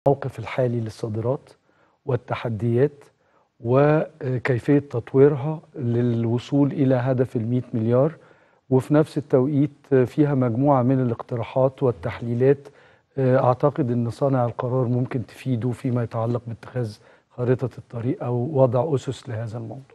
الموقف الحالي للصادرات والتحديات وكيفية تطويرها للوصول إلى هدف المئة مليار وفي نفس التوقيت فيها مجموعة من الاقتراحات والتحليلات أعتقد أن صانع القرار ممكن تفيده فيما يتعلق باتخاذ خارطة الطريق أو وضع أسس لهذا الموضوع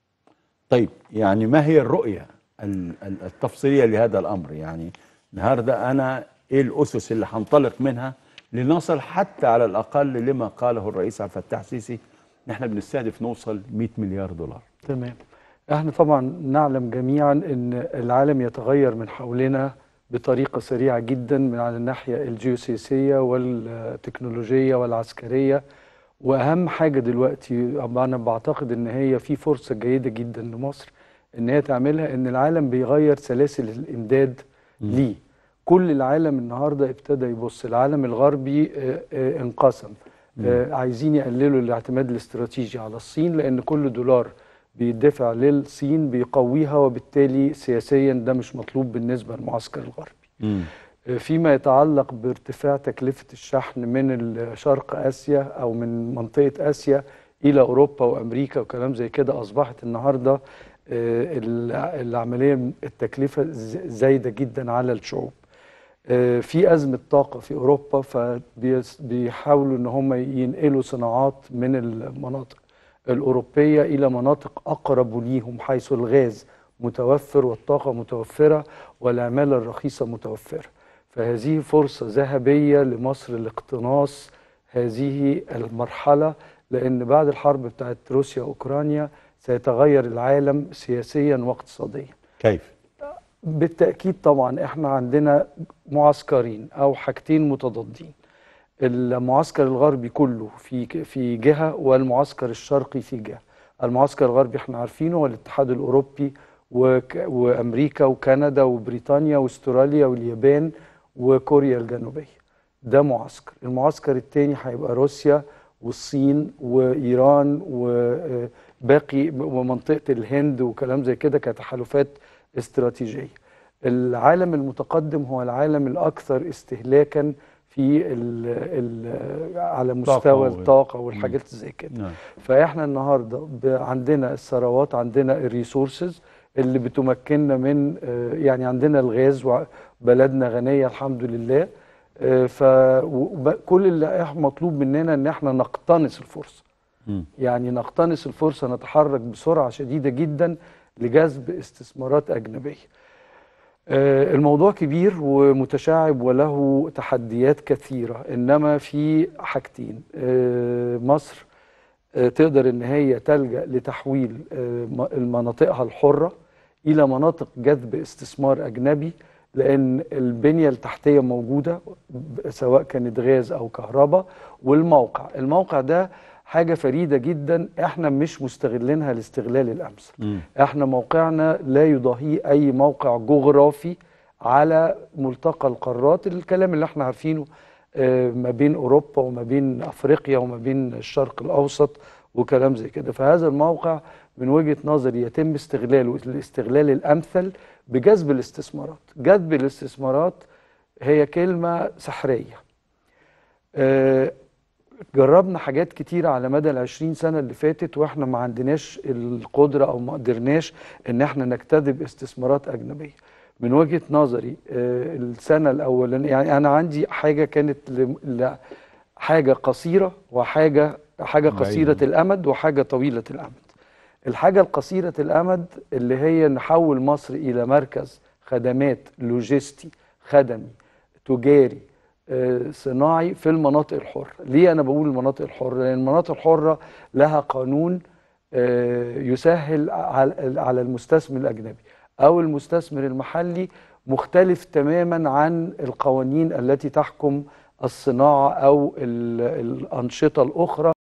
طيب يعني ما هي الرؤية ال- ال- التفصيلية لهذا الأمر يعني النهاردة أنا إيه الأسس اللي هنطلق منها لنصل حتى على الأقل لما قاله الرئيس عبد الفتاح السيسي نحن بنستهدف نوصل 100 مليار دولار تمام احنا طبعا نعلم جميعا ان العالم يتغير من حولنا بطريقة سريعة جدا من على الناحية الجيوسياسية والتكنولوجية والعسكرية واهم حاجة دلوقتي انا بعتقد ان هي في فرصة جيدة جدا لمصر ان هي تعملها ان العالم بيغير سلاسل الامداد ليه كل العالم النهارده ابتدى يبص العالم الغربي آه، آه، انقسم آه، عايزين يقللوا الاعتماد الاستراتيجي على الصين لان كل دولار بيدفع للصين بيقويها وبالتالي سياسيا ده مش مطلوب بالنسبه للمعسكر الغربي آه، فيما يتعلق بارتفاع تكلفه الشحن من شرق اسيا او من منطقه اسيا الى اوروبا وامريكا وكلام زي كده اصبحت النهارده آه، ال- العمليه التكلفه ز- زايده جدا على الشعوب آه، في أزمة طاقة في أوروبا فبيحاولوا إن هم ينقلوا صناعات من المناطق الأوروبية إلى مناطق أقرب ليهم حيث الغاز متوفر والطاقة متوفرة والعمالة الرخيصة متوفرة فهذه فرصة ذهبية لمصر لاقتناص هذه المرحلة لأن بعد الحرب بتاعت روسيا وأوكرانيا سيتغير العالم سياسيا واقتصاديا كيف؟ بالتأكيد طبعا احنا عندنا معسكرين أو حاجتين متضادين المعسكر الغربي كله في في جهة والمعسكر الشرقي في جهة المعسكر الغربي احنا عارفينه هو الاتحاد الأوروبي وك وأمريكا وكندا وبريطانيا واستراليا واليابان وكوريا الجنوبية ده معسكر المعسكر التاني هيبقى روسيا والصين وإيران وباقي ومنطقة الهند وكلام زي كده كتحالفات استراتيجية العالم المتقدم هو العالم الأكثر استهلاكا في ال ال على طاقة مستوى و- الطاقة والحاجات زي كده نعم فاحنا النهارده ب- عندنا الثروات عندنا الريسورسز اللي بتمكننا من آه، يعني عندنا الغاز وبلدنا غنيه الحمد لله آه، ف وب- كل اللي إح- مطلوب مننا ان احنا نقتنص الفرصه مم. يعني نقتنص الفرصه نتحرك بسرعه شديده جدا لجذب استثمارات اجنبيه آه، الموضوع كبير ومتشعب وله تحديات كثيرة إنما في حاجتين آه، مصر آه، تقدر إن هي تلجأ لتحويل آه، م- مناطقها الحرة إلى مناطق جذب استثمار أجنبي لأن البنية التحتية موجودة ب- سواء كانت غاز أو كهرباء والموقع الموقع ده حاجة فريدة جدا احنا مش مستغلينها الاستغلال الأمثل مم. احنا موقعنا لا يضاهيه اي موقع جغرافي على ملتقى القارات الكلام اللي احنا عارفينه آه، ما بين اوروبا وما بين افريقيا وما بين الشرق الاوسط وكلام زي كده فهذا الموقع من وجهة نظري يتم استغلاله الاستغلال الامثل بجذب الاستثمارات جذب الاستثمارات هي كلمة سحرية آه، جربنا حاجات كتيرة على مدى العشرين سنة اللي فاتت واحنا ما عندناش القدرة او ما قدرناش ان احنا نجتذب استثمارات اجنبية من وجهة نظري آه، السنة الاولانية يعني انا عندي حاجة كانت ل- ل- حاجة قصيرة وحاجة حاجة بعيدة. قصيرة الامد وحاجة طويلة الامد الحاجة القصيرة الامد اللي هي نحول مصر الى مركز خدمات لوجستي خدمي تجاري آه، صناعي في المناطق الحرة ليه أنا بقول المناطق الحرة لأن المناطق الحرة لها قانون آه، يسهل على على المستثمر الأجنبي أو المستثمر المحلي مختلف تماما عن القوانين التي تحكم الصناعة أو ال- الأنشطة الأخرى